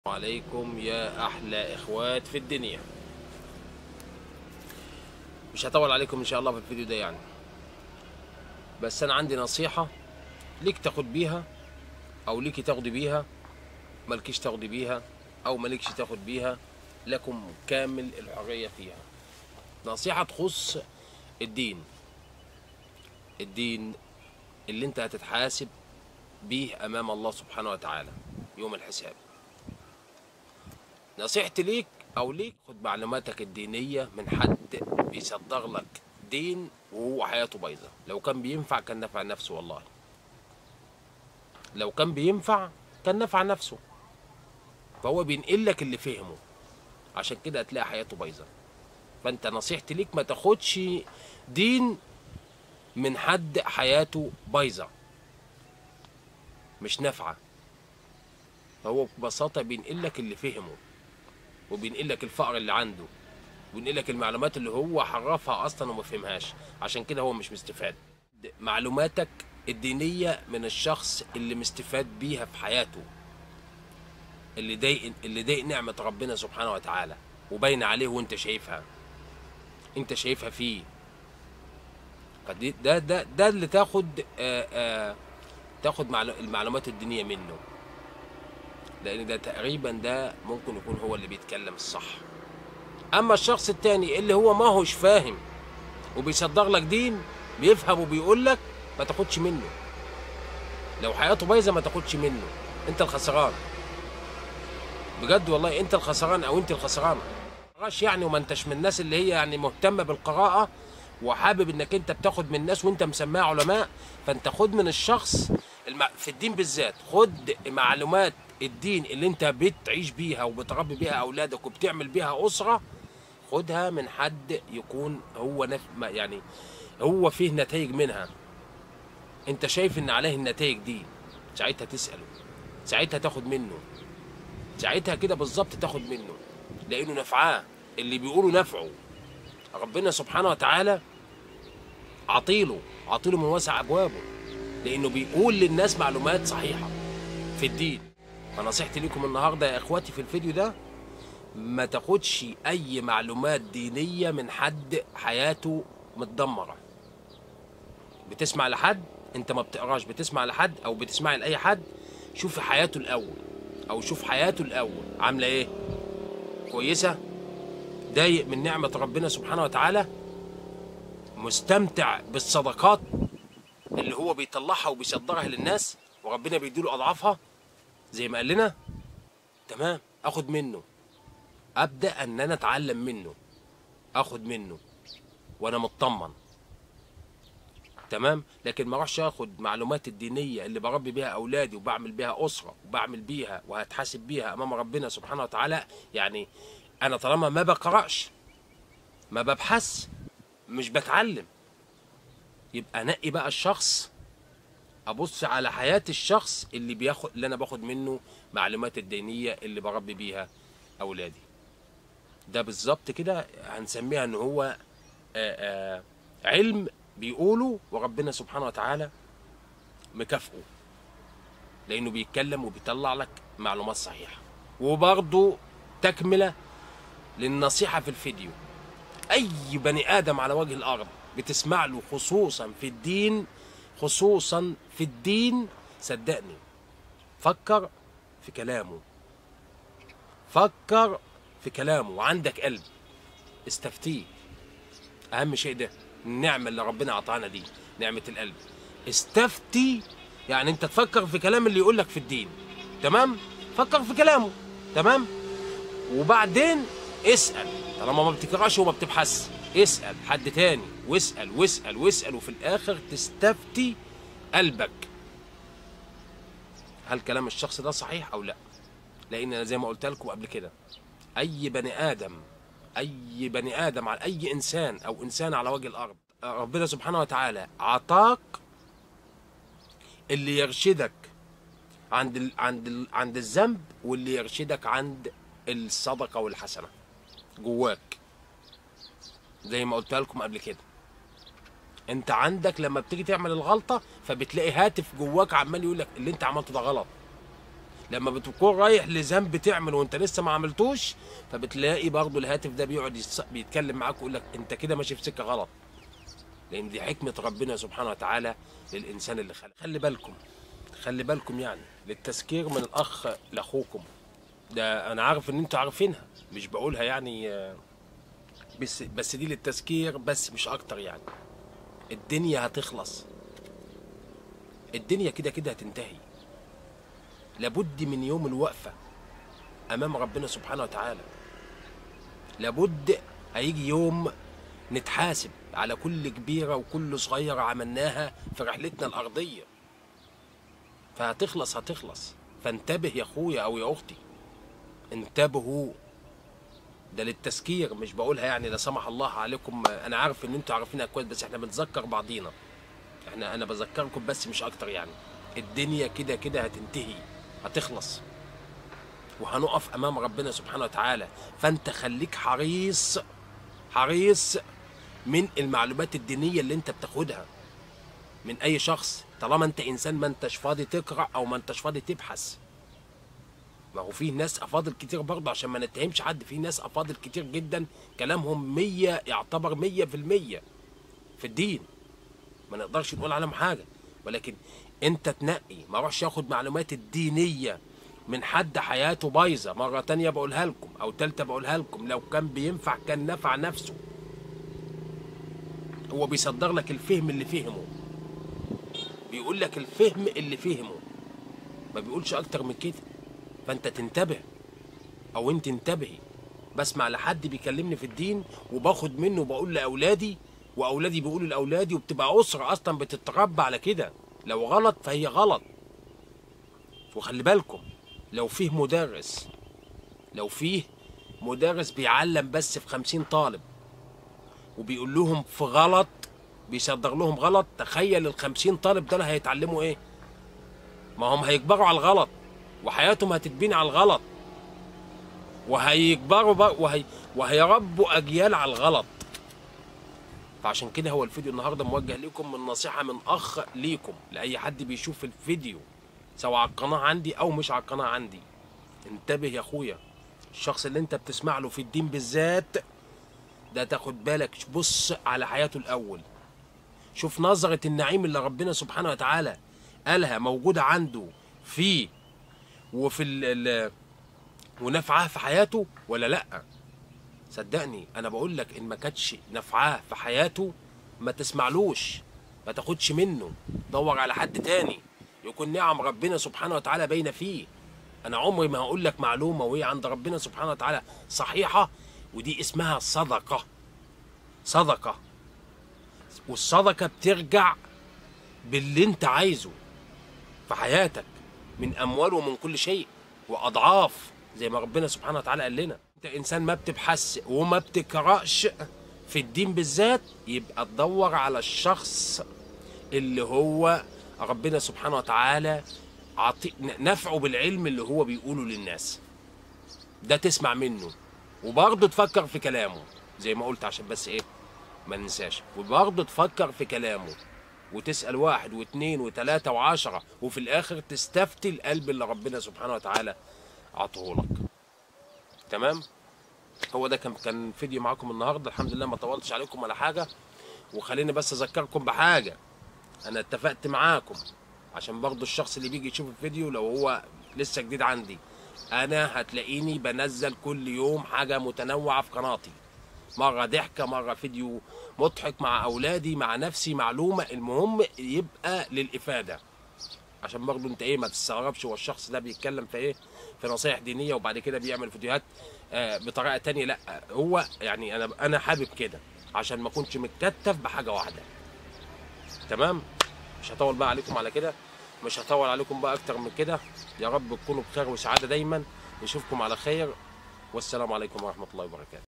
عليكم يا احلى اخوات في الدنيا مش هطول عليكم ان شاء الله في الفيديو ده يعني بس انا عندي نصيحة ليك تاخد بيها او ليكي تاخدي بيها مالكيش تاخدي بيها او مالكش تاخد بيها لكم كامل الحرية فيها نصيحة تخص الدين الدين اللي انت هتتحاسب بيه امام الله سبحانه وتعالى يوم الحساب نصيحتي ليك او ليك خد معلوماتك الدينيه من حد بيصدر لك دين وهو حياته بايظه لو كان بينفع كان نفع نفسه والله لو كان بينفع كان نفع نفسه فهو بينقل لك اللي فهمه عشان كده هتلاقي حياته بايظه فانت نصيحتي ليك ما تاخدش دين من حد حياته بايظه مش نافعه فهو ببساطه بينقل لك اللي فهمه وبينقل لك الفقر اللي عنده وبينقل لك المعلومات اللي هو حرفها اصلا وما فهمهاش عشان كده هو مش مستفاد معلوماتك الدينيه من الشخص اللي مستفاد بيها في حياته اللي ضايق اللي ضايق نعمه ربنا سبحانه وتعالى وباينه عليه وانت شايفها انت شايفها فيه فدي ده ده ده اللي تاخد آآ آآ تاخد معلو- المعلومات الدينيه منه لان ده تقريبا ده ممكن يكون هو اللي بيتكلم الصح اما الشخص التاني اللي هو ما هوش فاهم وبيصدر لك دين بيفهم وبيقول لك ما تاخدش منه لو حياته بايظه ما تاخدش منه انت الخسران بجد والله انت الخسران او انت الخسرانه قراش يعني وما انتش من الناس اللي هي يعني مهتمه بالقراءه وحابب انك انت بتاخد من الناس وانت مسميها علماء فانت خد من الشخص الم... في الدين بالذات خد معلومات الدين اللي انت بتعيش بيها وبتربي بيها اولادك وبتعمل بيها اسره خدها من حد يكون هو نف... ما- يعني هو فيه نتائج منها انت شايف ان عليه النتائج دي ساعتها تساله ساعتها تاخد منه ساعتها كده بالظبط تاخد منه لانه نفعاه اللي بيقولوا نفعه ربنا سبحانه وتعالى عطيله عطيله من واسع ابوابه لانه بيقول للناس معلومات صحيحه في الدين فنصيحتي لكم النهارده يا اخواتي في الفيديو ده ما تاخدش اي معلومات دينيه من حد حياته متدمره بتسمع لحد انت ما بتقراش بتسمع لحد او بتسمعي لاي حد شوف حياته الاول او شوف حياته الاول عامله ايه كويسه ضايق من نعمه ربنا سبحانه وتعالى مستمتع بالصدقات اللي هو بيطلعها وبيصدرها للناس وربنا بيديله اضعافها زي ما قال لنا تمام اخد منه ابدا ان انا اتعلم منه اخد منه وانا مطمن تمام لكن ما اروحش اخد معلومات الدينيه اللي بربي بيها اولادي وبعمل بيها اسره وبعمل بيها وهتحاسب بيها امام ربنا سبحانه وتعالى يعني انا طالما ما بقراش ما ببحث مش بتعلم يبقى نقي بقى الشخص ابص على حياه الشخص اللي بياخد اللي انا باخد منه معلومات الدينيه اللي بربي بيها اولادي ده بالظبط كده هنسميها ان هو آآ آآ علم بيقوله وربنا سبحانه وتعالى مكافئه لانه بيتكلم وبيطلع لك معلومات صحيحه وبرضه تكمله للنصيحه في الفيديو اي بني ادم على وجه الارض بتسمع له خصوصا في الدين خصوصا في الدين صدقني فكر في كلامه فكر في كلامه وعندك قلب استفتيه اهم شيء ده النعمه اللي ربنا عطانا دي نعمه القلب استفتي يعني انت تفكر في كلام اللي يقول لك في الدين تمام فكر في كلامه تمام وبعدين اسال طالما ما بتقراش وما بتبحث اسال حد تاني واسال واسال واسال وفي الاخر تستفتي قلبك هل كلام الشخص ده صحيح او لا لان أنا زي ما قلت لكم قبل كده اي بني ادم اي بني ادم على اي انسان او انسان على وجه الارض ربنا سبحانه وتعالى عطاك اللي يرشدك عند ال عند ال عند الذنب واللي يرشدك عند الصدقه والحسنه جواك زي ما قلت لكم قبل كده انت عندك لما بتيجي تعمل الغلطه فبتلاقي هاتف جواك عمال يقول لك اللي انت عملته ده غلط لما بتكون رايح لذنب تعمل وانت لسه ما عملتوش فبتلاقي برضه الهاتف ده بيقعد يص- بيتكلم معاك ويقول لك انت كده ماشي في سكه غلط لان دي حكمه ربنا سبحانه وتعالى للانسان اللي خلق خلي بالكم خلي بالكم يعني للتذكير من الاخ لاخوكم ده انا عارف ان انتوا عارفينها مش بقولها يعني آه، بس بس دي للتذكير بس مش اكتر يعني الدنيا هتخلص الدنيا كده كده هتنتهي لابد من يوم الوقفة أمام ربنا سبحانه وتعالى لابد هيجي يوم نتحاسب على كل كبيرة وكل صغيرة عملناها في رحلتنا الأرضية فهتخلص هتخلص فانتبه يا أخويا أو يا أختي انتبهوا ده للتذكير مش بقولها يعني لا سمح الله عليكم انا عارف ان انتوا عارفينها كويس بس احنا بنتذكر بعضينا احنا انا بذكركم بس مش اكتر يعني الدنيا كده كده هتنتهي هتخلص وهنقف امام ربنا سبحانه وتعالى فانت خليك حريص حريص من المعلومات الدينيه اللي انت بتاخدها من اي شخص طالما انت انسان ما انتش فاضي تقرا او ما انتش فاضي تبحث ما هو فيه ناس افاضل كتير برضه عشان ما نتهمش حد في ناس افاضل كتير جدا كلامهم مية يعتبر مية في المية في الدين ما نقدرش نقول عليهم حاجة ولكن انت تنقي ما اروحش اخد معلومات الدينية من حد حياته بايظة مرة تانية بقولها لكم او تالتة بقولها لكم لو كان بينفع كان نفع نفسه هو بيصدر لك الفهم اللي فهمه بيقول لك الفهم اللي فهمه ما بيقولش اكتر من كده فانت تنتبه او انت انتبهي بسمع لحد بيكلمني في الدين وباخد منه وبقول لاولادي واولادي بيقولوا لاولادي وبتبقى اسره اصلا بتتربى على كده لو غلط فهي غلط وخلي بالكم لو فيه مدرس لو فيه مدرس بيعلم بس في خمسين طالب وبيقول لهم في غلط بيصدر لهم غلط تخيل الخمسين طالب دول هيتعلموا ايه ما هم هيكبروا على الغلط وحياتهم هتتبني على الغلط وهيكبروا بقى وهي وهيربوا اجيال على الغلط فعشان كده هو الفيديو النهارده موجه لكم من نصيحه من اخ ليكم لاي حد بيشوف الفيديو سواء على القناه عندي او مش على القناه عندي انتبه يا اخويا الشخص اللي انت بتسمع له في الدين بالذات ده تاخد بالك بص على حياته الاول شوف نظرة النعيم اللي ربنا سبحانه وتعالى قالها موجودة عنده فيه وفي ال ال ونفعها في حياته ولا لا صدقني انا بقول لك ان ما كانتش نفعاه في حياته ما تسمعلوش ما تاخدش منه دور على حد تاني يكون نعم ربنا سبحانه وتعالى باينه فيه انا عمري ما هقول لك معلومه وهي عند ربنا سبحانه وتعالى صحيحه ودي اسمها صدقه صدقه والصدقه بترجع باللي انت عايزه في حياتك من اموال ومن كل شيء واضعاف زي ما ربنا سبحانه وتعالى قال لنا انت انسان ما بتبحث وما بتقراش في الدين بالذات يبقى تدور على الشخص اللي هو ربنا سبحانه وتعالى عطي نفعه بالعلم اللي هو بيقوله للناس ده تسمع منه وبرضه تفكر في كلامه زي ما قلت عشان بس ايه ما ننساش وبرضه تفكر في كلامه وتسأل واحد واثنين وثلاثة وعشرة وفي الآخر تستفتي القلب اللي ربنا سبحانه وتعالى عطوه لك تمام هو ده كان كان فيديو معاكم النهارده الحمد لله ما طولتش عليكم ولا حاجة وخليني بس أذكركم بحاجة أنا اتفقت معاكم عشان برضو الشخص اللي بيجي يشوف الفيديو لو هو لسه جديد عندي أنا هتلاقيني بنزل كل يوم حاجة متنوعة في قناتي مرة ضحكة مرة فيديو مضحك مع أولادي مع نفسي معلومة المهم يبقى للإفادة عشان برضه انت ايه ما تستغربش هو الشخص ده بيتكلم في ايه في نصايح دينيه وبعد كده بيعمل فيديوهات آه بطريقه تانية لا هو يعني انا انا حابب كده عشان ما اكونش متكتف بحاجه واحده تمام مش هطول بقى عليكم على كده مش هطول عليكم بقى اكتر من كده يا رب تكونوا بخير وسعاده دايما نشوفكم على خير والسلام عليكم ورحمه الله وبركاته